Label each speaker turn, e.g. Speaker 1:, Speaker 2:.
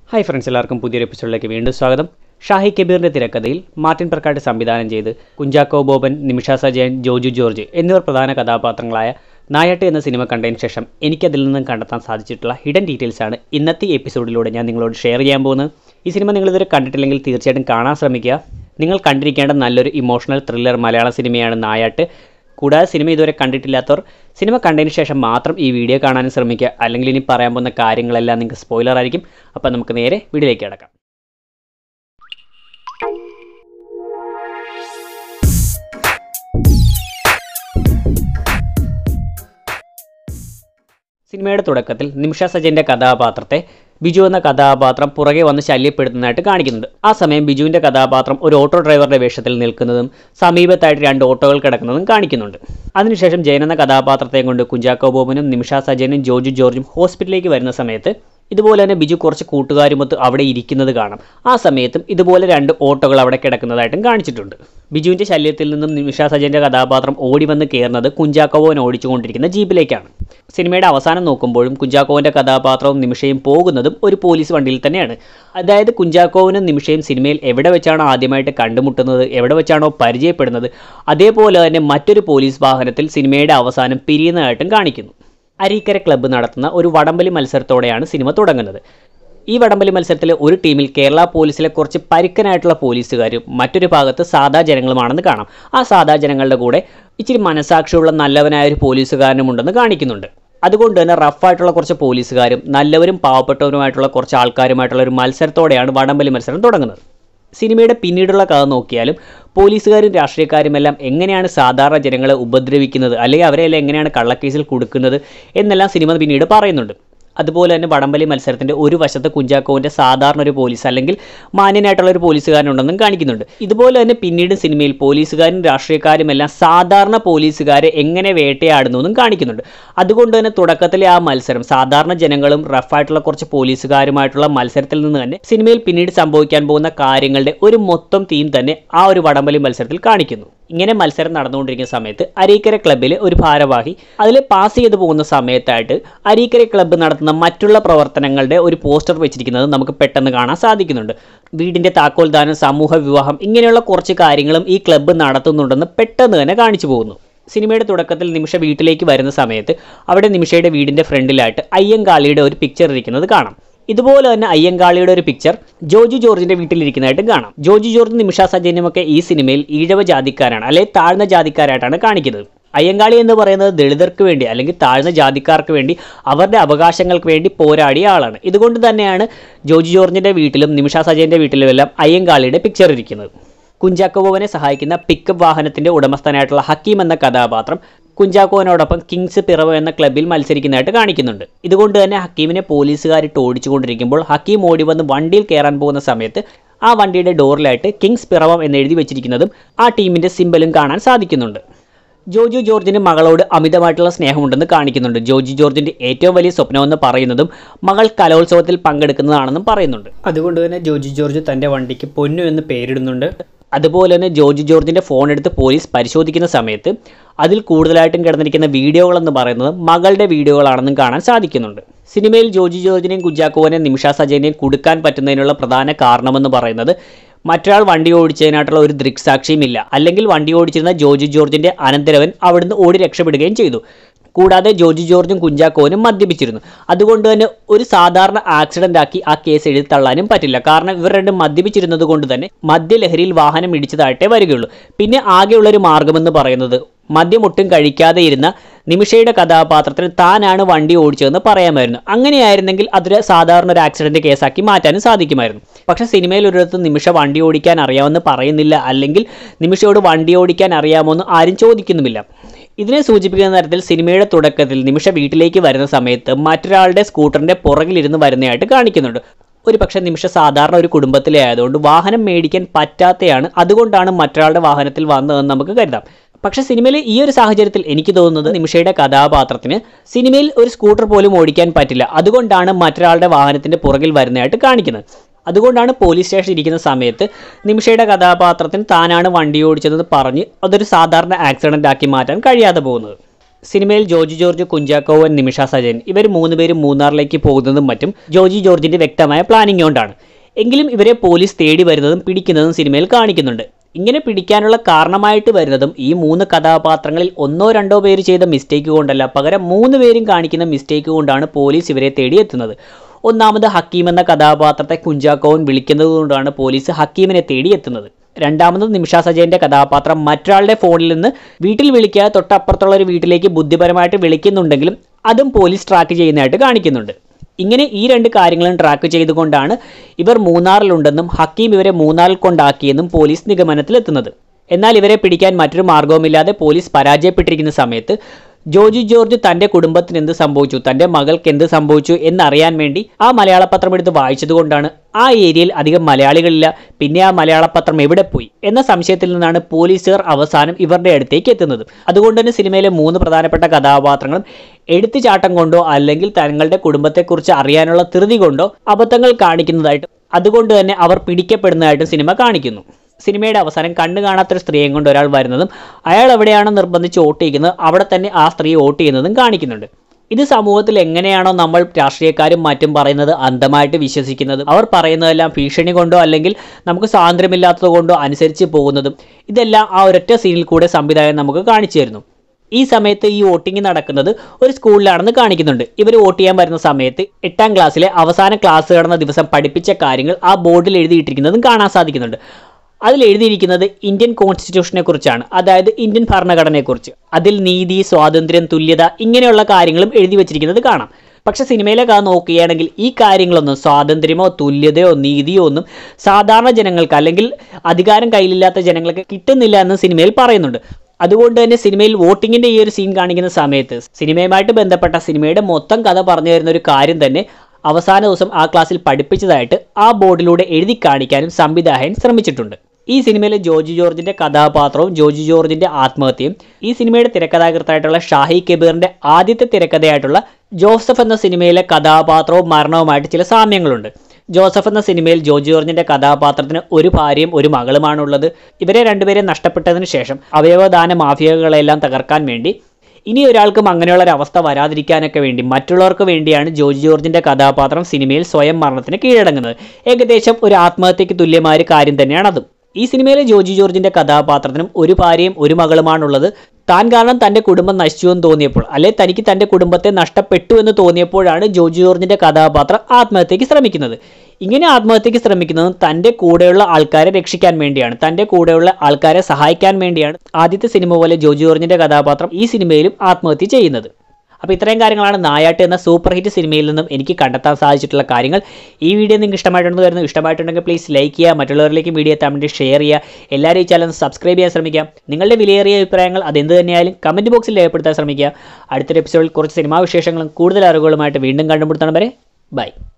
Speaker 1: hi friends എല്ലാവർക്കും പുതിയൊരു എപ്പിസോഡിലേക്ക് വീണ്ടും സ്വാഗതം ഷാഹി കബീറിൻ്റെ തിരക്കഥയിൽ മാർട്ടിൻ പ്രക്കാട്ട് സംവിധാനം ചെയ്ത് കുഞ്ചാക്കോ ബോബൻ നിമിഷ സജയൻ ജോജു ജോർജ് എന്നിവർ പ്രധാന കഥാപാത്രങ്ങളായ നായാട്ട് എന്ന സിനിമ കണ്ടതിന് ശേഷം എനിക്കതിൽ നിന്നും കണ്ടെത്താൻ സാധിച്ചിട്ടുള്ള ഹിഡൻ ഡീറ്റെയിൽസ് ആണ് ഇന്നത്തെ ഈ എപ്പിസോഡിലൂടെ ഞാൻ നിങ്ങളോട് ഷെയർ ചെയ്യാൻ പോകുന്നത് ഈ സിനിമ നിങ്ങൾ ഇതുവരെ കണ്ടിട്ടില്ലെങ്കിൽ തീർച്ചയായിട്ടും കാണാൻ ശ്രമിക്കുക നിങ്ങൾ കണ്ടിരിക്കേണ്ട നല്ലൊരു ഇമോഷണൽ ത്രില്ലർ മലയാള സിനിമയാണ് നായാട്ട് കൂടാതെ സിനിമ ഇതുവരെ കണ്ടിട്ടില്ലാത്തവർ സിനിമ കണ്ടതിന് ശേഷം മാത്രം ഈ വീഡിയോ കാണാനും ശ്രമിക്കുക അല്ലെങ്കിൽ ഇനി പറയാൻ പോകുന്ന കാര്യങ്ങളെല്ലാം നിങ്ങൾക്ക് സ്പോയിലർ ആയിരിക്കും അപ്പോൾ നമുക്ക് നേരെ വീഡിയോയിലേക്ക് കിടക്കാം സിനിമയുടെ തുടക്കത്തിൽ നിമിഷ സജൻ്റെ കഥാപാത്രത്തെ ബിജു എന്ന കഥാപാത്രം പുറകെ വന്ന് ശല്യപ്പെടുത്തുന്നതായിട്ട് കാണിക്കുന്നുണ്ട് ആ സമയം ബിജുവിൻ്റെ കഥാപാത്രം ഒരു ഓട്ടോ ഡ്രൈവറുടെ വേഷത്തിൽ നിൽക്കുന്നതും സമീപത്തായിട്ട് രണ്ട് ഓട്ടോകൾ കിടക്കുന്നതും കാണിക്കുന്നുണ്ട് അതിനുശേഷം ജയൻ എന്ന കഥാപാത്രത്തെ കൊണ്ട് കുഞ്ചാക്കോ ബോബനും നിമിഷ സജനും ജോർജു ജോർജും ഹോസ്പിറ്റലിലേക്ക് വരുന്ന സമയത്ത് ഇതുപോലെ തന്നെ ബിജു കുറച്ച് കൂട്ടുകാരുമൊത്ത് അവിടെ ഇരിക്കുന്നത് കാണാം ആ സമയത്തും ഇതുപോലെ രണ്ട് ഓട്ടോകൾ അവിടെ കിടക്കുന്നതായിട്ടും കാണിച്ചിട്ടുണ്ട് ബിജുവിൻ്റെ ശല്യത്തിൽ നിന്നും നിമിഷ സജൻ്റെ കഥാപാത്രം ഓടി വന്ന് കയറുന്നത് കുഞ്ചാക്കോവൻ ഓടിച്ചുകൊണ്ടിരിക്കുന്ന ജീപ്പിലേക്കാണ് സിനിമയുടെ അവസാനം നോക്കുമ്പോഴും കുഞ്ചാക്കോവൻ്റെ കഥാപാത്രവും നിമിഷയും പോകുന്നതും ഒരു പോലീസ് വണ്ടിയിൽ തന്നെയാണ് അതായത് കുഞ്ചാക്കോവനും നിമിഷയും സിനിമയിൽ എവിടെ വെച്ചാണോ ആദ്യമായിട്ട് കണ്ടുമുട്ടുന്നത് എവിടെ വെച്ചാണോ പരിചയപ്പെടുന്നത് അതേപോലെ തന്നെ മറ്റൊരു പോലീസ് വാഹനത്തിൽ സിനിമയുടെ അവസാനം പിരിയുന്നതായിട്ടും കാണിക്കുന്നു അരീക്കര ക്ലബ്ബ് നടത്തുന്ന ഒരു വടംവലി മത്സരത്തോടെയാണ് സിനിമ തുടങ്ങുന്നത് ഈ വടംവലി മത്സരത്തിൽ ഒരു ടീമിൽ കേരള പോലീസിലെ കുറച്ച് പരുക്കനായിട്ടുള്ള പോലീസുകാരും മറ്റൊരു ഭാഗത്ത് സാധാ ജനങ്ങളുമാണെന്ന് കാണാം ആ സാധാ ജനങ്ങളുടെ കൂടെ ഇച്ചിരി മനസാക്ഷിയുള്ള നല്ലവനായ ഒരു പോലീസുകാരനുമുണ്ടെന്ന് കാണിക്കുന്നുണ്ട് അതുകൊണ്ട് തന്നെ റഫായിട്ടുള്ള കുറച്ച് പോലീസുകാരും നല്ലവരും പാവപ്പെട്ടവരുമായിട്ടുള്ള കുറച്ച് ആൾക്കാരുമായിട്ടുള്ള ഒരു മത്സരത്തോടെയാണ് വടംവലി മത്സരം തുടങ്ങുന്നത് സിനിമയുടെ പിന്നീടുള്ള കഥ നോക്കിയാലും പോലീസുകാരും രാഷ്ട്രീയക്കാരും എല്ലാം എങ്ങനെയാണ് സാധാരണ ജനങ്ങളെ ഉപദ്രവിക്കുന്നത് അല്ലെങ്കിൽ അവരെല്ലാം എങ്ങനെയാണ് കള്ളക്കേസിൽ കൊടുക്കുന്നത് എന്നെല്ലാം സിനിമ പിന്നീട് പറയുന്നുണ്ട് അതുപോലെ തന്നെ വടംവലി മത്സരത്തിൻ്റെ ഒരു വശത്ത് കുഞ്ചാക്കോവിൻ്റെ സാധാരണ ഒരു പോലീസ് അല്ലെങ്കിൽ മാന്യനായിട്ടുള്ള ഒരു പോലീസുകാരനുണ്ടെന്നും കാണിക്കുന്നുണ്ട് ഇതുപോലെ തന്നെ പിന്നീട് സിനിമയിൽ പോലീസുകാരും രാഷ്ട്രീയക്കാരും എല്ലാം സാധാരണ പോലീസുകാരെ എങ്ങനെ വേട്ടയാടുന്നു എന്നും കാണിക്കുന്നുണ്ട് അതുകൊണ്ട് തന്നെ തുടക്കത്തിലെ ആ മത്സരം സാധാരണ ജനങ്ങളും റഫായിട്ടുള്ള കുറച്ച് പോലീസുകാരുമായിട്ടുള്ള മത്സരത്തിൽ നിന്ന് തന്നെ സിനിമയിൽ പിന്നീട് സംഭവിക്കാൻ പോകുന്ന കാര്യങ്ങളുടെ ഒരു മൊത്തം തീം തന്നെ ആ ഒരു വടംവലി മത്സരത്തിൽ കാണിക്കുന്നു ഇങ്ങനെ മത്സരം നടന്നുകൊണ്ടിരിക്കുന്ന സമയത്ത് അരീക്കര ക്ലബ്ബിലെ ഒരു ഭാരവാഹി അതിൽ പാസ് ചെയ്തു പോകുന്ന സമയത്തായിട്ട് അരീക്കര ക്ലബ്ബ് നടത്തുന്ന മറ്റുള്ള പ്രവർത്തനങ്ങളുടെ ഒരു പോസ്റ്റർ വെച്ചിരിക്കുന്നത് നമുക്ക് പെട്ടെന്ന് കാണാൻ സാധിക്കുന്നുണ്ട് വീടിൻ്റെ താക്കോൽദാനം സമൂഹ വിവാഹം ഇങ്ങനെയുള്ള കുറച്ച് കാര്യങ്ങളും ഈ ക്ലബ്ബ് നടത്തുന്നുണ്ടെന്ന് പെട്ടെന്ന് തന്നെ കാണിച്ചു പോകുന്നു സിനിമയുടെ തുടക്കത്തിൽ നിമിഷ വീട്ടിലേക്ക് വരുന്ന സമയത്ത് അവിടെ നിമിഷയുടെ വീടിൻ്റെ ഫ്രണ്ടിലായിട്ട് അയ്യങ്കാളിയുടെ ഒരു പിക്ചർ ഇരിക്കുന്നത് കാണാം ഇതുപോലെ തന്നെ അയ്യങ്കാളിയുടെ ഒരു പിക്ചർ ജോജു ജോർജിന്റെ വീട്ടിലിരിക്കുന്നതായിട്ടും കാണാം ജോജു ജോർജ് നിമിഷ സജയനും ഒക്കെ ഈ സിനിമയിൽ ഈഴവ ജാതിക്കാരാണ് അല്ലെങ്കിൽ താഴ്ന്ന ജാതിക്കാരായിട്ടാണ് കാണിക്കുന്നത് അയ്യങ്കാളി എന്ന് പറയുന്നത് ദളിതർക്ക് വേണ്ടി അല്ലെങ്കിൽ താഴ്ന്ന ജാതിക്കാർക്ക് വേണ്ടി അവരുടെ അവകാശങ്ങൾക്ക് വേണ്ടി പോരാടിയ ആളാണ് ഇതുകൊണ്ട് തന്നെയാണ് ജോജു ജോർജിന്റെ വീട്ടിലും നിമിഷ സജയന്റെ വീട്ടിലും എല്ലാം അയ്യങ്കാളിയുടെ പിക്ചർ ഇരിക്കുന്നത് കുഞ്ചാക്കോവനെ സഹായിക്കുന്ന പിക്കപ്പ് വാഹനത്തിന്റെ ഉടമസ്ഥനായിട്ടുള്ള ഹക്കീം എന്ന കഥാപാത്രം കുഞ്ചാക്കോവിനോടൊപ്പം കിങ്സ് പിറവ് എന്ന ക്ലബ്ബിൽ മത്സരിക്കുന്നതായിട്ട് കാണിക്കുന്നുണ്ട് ഇതുകൊണ്ട് തന്നെ ഹക്കീമിനെ പോലീസുകാരിട്ട് ഓടിച്ചുകൊണ്ടിരിക്കുമ്പോൾ ഹക്കീം ഓടി വന്ന് വണ്ടിയിൽ കയറാൻ പോകുന്ന സമയത്ത് ആ വണ്ടിയുടെ ഡോറിലായിട്ട് കിങ്സ് പിറവം എന്ന് എഴുതി വെച്ചിരിക്കുന്നതും ആ ടീമിന്റെ സിമ്പലും കാണാൻ സാധിക്കുന്നുണ്ട് ജോജു ജോർജിന് മകളോട് അമിതമായിട്ടുള്ള സ്നേഹമുണ്ടെന്ന് കാണിക്കുന്നുണ്ട് ജോജു ജോർജിന്റെ ഏറ്റവും വലിയ സ്വപ്നമെന്ന് പറയുന്നതും മകൾ കലോത്സവത്തിൽ പങ്കെടുക്കുന്നതാണെന്നും പറയുന്നുണ്ട് അതുകൊണ്ട് തന്നെ ജോജു ജോർജ് തന്റെ വണ്ടിക്ക് പൊന്നു എന്ന് പേരിടുന്നുണ്ട് അതുപോലെ തന്നെ ജോർജ് ജോർജിൻ്റെ ഫോൺ എടുത്ത് പോലീസ് പരിശോധിക്കുന്ന സമയത്ത് അതിൽ കൂടുതലായിട്ടും കിടന്നിരിക്കുന്ന വീഡിയോകളെന്ന് പറയുന്നത് മകളുടെ വീഡിയോകളാണെന്നും കാണാൻ സാധിക്കുന്നുണ്ട് സിനിമയിൽ ജോജി ജോർജിനെയും കുഞ്ചാക്കോവനെയും നിമിഷ സജയനെയും കൊടുക്കാൻ പറ്റുന്നതിനുള്ള പ്രധാന കാരണമെന്ന് പറയുന്നത് മറ്റൊരാൾ വണ്ടി ഓടിച്ചതിനായിട്ടുള്ള ഒരു ദൃക്സാക്ഷിയുമില്ല അല്ലെങ്കിൽ വണ്ടി ഓടിച്ചിരുന്ന ജോജി ജോർജിൻ്റെ അനന്തരവൻ അവിടുന്ന് ഓടി രക്ഷപ്പെടുകയും ചെയ്തു കൂടാതെ ജോർജ് ജോർജും കുഞ്ചാക്കോവനും മദ്യപിച്ചിരുന്നു അതുകൊണ്ട് തന്നെ ഒരു സാധാരണ ആക്സിഡന്റ് ആക്കി ആ കേസ് എഴുതി തള്ളാനും പറ്റില്ല കാരണം ഇവർ രണ്ടും മദ്യപിച്ചിരുന്നത് കൊണ്ട് തന്നെ മദ്യലഹരിയിൽ വാഹനം ഇടിച്ചതായിട്ടേ വരികയുള്ളൂ പിന്നെ ആകെയുള്ളൊരു മാർഗമെന്ന് പറയുന്നത് മദ്യം ഒട്ടും കഴിക്കാതെ ഇരുന്ന നിമിഷയുടെ കഥാപാത്രത്തിന് താനാണ് വണ്ടി ഓടിച്ചതെന്ന് പറയാമായിരുന്നു അങ്ങനെയായിരുന്നെങ്കിൽ അതൊരു സാധാരണ ഒരു ആക്സിഡന്റ് കേസാക്കി മാറ്റാനും സാധിക്കുമായിരുന്നു പക്ഷേ സിനിമയിൽ ഒരിടത്ത് നിമിഷ വണ്ടി ഓടിക്കാൻ അറിയാമെന്ന് പറയുന്നില്ല അല്ലെങ്കിൽ നിമിഷയോട് വണ്ടി ഓടിക്കാൻ അറിയാമോ ആരും ചോദിക്കുന്നുമില്ല ഇതിനെ സൂചിപ്പിക്കുന്ന തരത്തിൽ സിനിമയുടെ തുടക്കത്തിൽ നിമിഷ വീട്ടിലേക്ക് വരുന്ന സമയത്ത് മറ്റൊരാളുടെ സ്കൂട്ടറിന്റെ പുറകിലിരുന്ന് വരുന്നതായിട്ട് കാണിക്കുന്നുണ്ട് ഒരു പക്ഷേ നിമിഷ സാധാരണ ഒരു കുടുംബത്തിലെ ആയതുകൊണ്ട് വാഹനം മേടിക്കാൻ പറ്റാത്തയാണ് അതുകൊണ്ടാണ് മറ്റൊരാളുടെ വാഹനത്തിൽ വന്നതെന്ന് നമുക്ക് കരുതാം പക്ഷെ സിനിമയിൽ ഈ ഒരു സാഹചര്യത്തിൽ എനിക്ക് തോന്നുന്നത് നിമിഷയുടെ കഥാപാത്രത്തിന് സിനിമയിൽ ഒരു സ്കൂട്ടർ പോലും ഓടിക്കാൻ പറ്റില്ല അതുകൊണ്ടാണ് മറ്റൊരാളുടെ വാഹനത്തിന്റെ പുറകിൽ വരുന്നതായിട്ട് കാണിക്കുന്നത് അതുകൊണ്ടാണ് പോലീസ് സ്റ്റേഷൻ ഇരിക്കുന്ന സമയത്ത് നിമിഷയുടെ കഥാപാത്രത്തിന് താനാണ് വണ്ടി ഓടിച്ചതെന്ന് പറഞ്ഞ് അതൊരു സാധാരണ ആക്സിഡൻ്റ് ആക്കി മാറ്റാൻ കഴിയാതെ പോകുന്നത് സിനിമയിൽ ജോജി ജോർജ് കുഞ്ചാക്കോവൻ നിമിഷ സജയൻ ഇവർ മൂന്നുപേരും മൂന്നാറിലേക്ക് പോകുന്നതും മറ്റും ജോജി ജോർജിന്റെ വ്യക്തമായ പ്ലാനിംഗ് കൊണ്ടാണ് എങ്കിലും ഇവരെ പോലീസ് തേടി വരുന്നതും പിടിക്കുന്നതും സിനിമയിൽ കാണിക്കുന്നുണ്ട് ഇങ്ങനെ പിടിക്കാനുള്ള കാരണമായിട്ട് വരുന്നതും ഈ മൂന്ന് കഥാപാത്രങ്ങളിൽ ഒന്നോ രണ്ടോ പേര് ചെയ്ത മിസ്റ്റേക്ക് കൊണ്ടല്ല പകരം മൂന്ന് പേരും കാണിക്കുന്ന മിസ്റ്റേക്ക് കൊണ്ടാണ് പോലീസ് ഇവരെ തേടിയെത്തുന്നത് ഒന്നാമത് ഹക്കീം എന്ന കഥാപാത്രത്തെ കുഞ്ചാക്കോവൻ വിളിക്കുന്നത് കൊണ്ടാണ് പോലീസ് ഹക്കീമിനെ തേടിയെത്തുന്നത് രണ്ടാമത് നിമിഷ സജയന്റെ കഥാപാത്രം മറ്റൊരാളുടെ ഫോണിൽ നിന്ന് വീട്ടിൽ വിളിക്കാതെ തൊട്ടപ്പുറത്തുള്ള ഒരു വീട്ടിലേക്ക് ബുദ്ധിപരമായിട്ട് വിളിക്കുന്നുണ്ടെങ്കിലും അതും പോലീസ് ട്രാക്ക് ചെയ്യുന്നതായിട്ട് കാണിക്കുന്നുണ്ട് ഇങ്ങനെ ഈ രണ്ട് കാര്യങ്ങളും ട്രാക്ക് ചെയ്തുകൊണ്ടാണ് ഇവർ മൂന്നാറിലുണ്ടെന്നും ഹക്കീം ഇവരെ മൂന്നാറിൽ കൊണ്ടാക്കിയെന്നും പോലീസ് നിഗമനത്തിലെത്തുന്നത് എന്നാൽ ഇവരെ പിടിക്കാൻ മറ്റൊരു മാർഗവുമില്ലാതെ പോലീസ് പരാജയപ്പെട്ടിരിക്കുന്ന സമയത്ത് ജോജി ജോർജ് തന്റെ കുടുംബത്തിന് എന്ത് സംഭവിച്ചു തന്റെ മകൾക്ക് എന്ത് സംഭവിച്ചു എന്നറിയാൻ വേണ്ടി ആ മലയാള പത്രം എടുത്ത് വായിച്ചതുകൊണ്ടാണ് ആ ഏരിയയിൽ അധികം മലയാളികളില്ല പിന്നെ ആ മലയാള പത്രം എവിടെ പോയി എന്ന സംശയത്തിൽ നിന്നാണ് പോലീസുകാർ അവസാനം ഇവരുടെ അടുത്തേക്ക് എത്തുന്നത് അതുകൊണ്ട് തന്നെ സിനിമയിലെ മൂന്ന് പ്രധാനപ്പെട്ട കഥാപാത്രങ്ങളും എടുത്തുചാട്ടം കൊണ്ടോ അല്ലെങ്കിൽ തങ്ങളുടെ കുടുംബത്തെക്കുറിച്ച് അറിയാനുള്ള ധൃതി കൊണ്ടോ അബദ്ധങ്ങൾ കാണിക്കുന്നതായിട്ടും അതുകൊണ്ട് തന്നെ അവർ പിടിക്കപ്പെടുന്നതായിട്ടും സിനിമ കാണിക്കുന്നു സിനിമയുടെ അവസാനം കണ്ണു കാണാത്തൊരു സ്ത്രീയെ കൊണ്ട് ഒരാൾ വരുന്നതും അയാൾ എവിടെയാണ് നിർബന്ധിച്ച് വോട്ട് ചെയ്യുന്നത് അവിടെ തന്നെ ആ സ്ത്രീ വോട്ട് ചെയ്യുന്നതും കാണിക്കുന്നുണ്ട് ഇത് സമൂഹത്തിൽ എങ്ങനെയാണോ നമ്മൾ രാഷ്ട്രീയക്കാരും മറ്റും പറയുന്നത് അന്ധമായിട്ട് വിശ്വസിക്കുന്നതും അവർ പറയുന്നതെല്ലാം ഭീഷണി കൊണ്ടോ അല്ലെങ്കിൽ നമുക്ക് സ്വാതന്ത്ര്യമില്ലാത്തത് കൊണ്ടോ അനുസരിച്ച് പോകുന്നതും ഇതെല്ലാം ആ ഒരൊറ്റ സീനിൽ കൂടെ സംവിധായകൻ നമുക്ക് കാണിച്ചു തരുന്നു ഈ സമയത്ത് ഈ വോട്ടിംഗ് നടക്കുന്നത് ഒരു സ്കൂളിലാണെന്ന് കാണിക്കുന്നുണ്ട് ഇവർ വോട്ട് ചെയ്യാൻ വരുന്ന സമയത്ത് എട്ടാം ക്ലാസ്സിലെ അവസാന ക്ലാസ് കടന്ന ദിവസം പഠിപ്പിച്ച കാര്യങ്ങൾ ആ ബോർഡിൽ എഴുതിയിട്ടിരിക്കുന്നതും കാണാൻ സാധിക്കുന്നുണ്ട് അതിൽ എഴുതിയിരിക്കുന്നത് ഇന്ത്യൻ കോൺസ്റ്റിറ്റ്യൂഷനെ കുറിച്ചാണ് അതായത് ഇന്ത്യൻ ഭരണഘടനയെക്കുറിച്ച് അതിൽ നീതി സ്വാതന്ത്ര്യം തുല്യത ഇങ്ങനെയുള്ള കാര്യങ്ങളും എഴുതി വെച്ചിരിക്കുന്നത് കാണാം പക്ഷെ സിനിമയിലെ കഥ നോക്കുകയാണെങ്കിൽ ഈ കാര്യങ്ങളൊന്നും സ്വാതന്ത്ര്യമോ തുല്യതയോ നീതിയോ ഒന്നും സാധാരണ ജനങ്ങൾക്ക് അല്ലെങ്കിൽ അധികാരം കയ്യിലില്ലാത്ത ജനങ്ങൾക്ക് കിട്ടുന്നില്ല എന്ന് സിനിമയിൽ പറയുന്നുണ്ട് അതുകൊണ്ട് തന്നെ സിനിമയിൽ വോട്ടിങ്ങിന്റെ ഈ ഒരു സീൻ കാണിക്കുന്ന സമയത്ത് സിനിമയുമായിട്ട് ബന്ധപ്പെട്ട സിനിമയുടെ മൊത്തം കഥ പറഞ്ഞു തരുന്ന ഒരു കാര്യം തന്നെ അവസാന ദിവസം ആ ക്ലാസ്സിൽ പഠിപ്പിച്ചതായിട്ട് ആ ബോർഡിലൂടെ എഴുതി കാണിക്കാനും സംവിധായകൻ ശ്രമിച്ചിട്ടുണ്ട് ഈ സിനിമയിലെ ജോജി ജോർജിന്റെ കഥാപാത്രവും ജോജി ജോർജിന്റെ ആത്മഹത്യയും ഈ സിനിമയുടെ തിരക്കഥാകൃത്തായിട്ടുള്ള ഷാഹി കബീറിന്റെ ആദ്യത്തെ തിരക്കഥയായിട്ടുള്ള ജോസഫ് എന്ന സിനിമയിലെ കഥാപാത്രവും മരണവുമായിട്ട് ചില സാമ്യങ്ങളുണ്ട് ജോസഫ് എന്ന സിനിമയിൽ ജോജി ജോർജിന്റെ കഥാപാത്രത്തിന് ഒരു ഭാര്യയും ഒരു മകളുമാണുള്ളത് ഇവരെ രണ്ടുപേരെ നഷ്ടപ്പെട്ടതിന് ശേഷം അവയവദാന മാഫിയകളെല്ലാം തകർക്കാൻ വേണ്ടി ഇനി ഒരാൾക്കും അങ്ങനെയുള്ള ഒരു അവസ്ഥ വരാതിരിക്കാനൊക്കെ വേണ്ടി മറ്റുള്ളവർക്ക് വേണ്ടിയാണ് ജോജി ജോർജിന്റെ കഥാപാത്രം സിനിമയിൽ സ്വയം മരണത്തിന് കീഴടങ്ങുന്നത് ഏകദേശം ഒരു ആത്മഹത്യക്ക് തുല്യമായ ഒരു കാര്യം തന്നെയാണ് അതും ഈ സിനിമയിലെ ജോജി ജോർജിന്റെ കഥാപാത്രത്തിനും ഒരു ഭാര്യയും ഒരു മകളുമാണുള്ളത് താൻ കാരണം തന്റെ കുടുംബം നശിച്ചു എന്ന് തോന്നിയപ്പോൾ അല്ലെ തനിക്ക് തന്റെ കുടുംബത്തെ നഷ്ടപ്പെട്ടു എന്ന് തോന്നിയപ്പോഴാണ് ജോജി ജോർജിന്റെ കഥാപാത്രം ആത്മഹത്യക്ക് ശ്രമിക്കുന്നത് ഇങ്ങനെ ആത്മഹത്യക്ക് ശ്രമിക്കുന്നതും തന്റെ കൂടെയുള്ള ആൾക്കാരെ രക്ഷിക്കാൻ വേണ്ടിയാണ് തന്റെ കൂടെയുള്ള ആൾക്കാരെ സഹായിക്കാൻ വേണ്ടിയാണ് ആദ്യത്തെ സിനിമ പോലെ ജോജി ജോർജിന്റെ കഥാപാത്രം ഈ സിനിമയിലും ആത്മഹത്യ ചെയ്യുന്നത് അപ്പോൾ ഇത്രയും കാര്യങ്ങളാണ് നായാട്ട് എന്ന സൂപ്പർ ഹിറ്റ് സിനിമയിൽ നിന്നും എനിക്ക് കണ്ടെത്താൻ സാധിച്ചിട്ടുള്ള കാര്യങ്ങൾ ഈ വീഡിയോ നിങ്ങൾക്ക് ഇഷ്ടമായിട്ടുണ്ടെന്ന് വരുന്നു ഇഷ്ടമായിട്ടുണ്ടെങ്കിൽ പ്ലീസ് ലൈക്ക് ചെയ്യുക മറ്റുള്ളവരിലേക്ക് വീഡിയോ എത്താൻ വേണ്ടി ഷെയർ ചെയ്യുക എല്ലാവരും ഈ ചാനൽ സബ്സ്ക്രൈബ് ചെയ്യാൻ ശ്രമിക്കാം നിങ്ങളുടെ വിലയേറിയ അഭിപ്രായങ്ങൾ അതെന്ത് തന്നെയായാലും കമൻറ്റ് ബോക്സിൽ രേഖപ്പെടുത്താൻ ശ്രമിക്കുക അടുത്തൊരു എപ്പിസോഡിൽ കുറച്ച് സിനിമാ വിശേഷങ്ങളും കൂടുതൽ അറിവുകളുമായിട്ട് വീണ്ടും കണ്ടുപിടുത്തണം വരെ ബൈ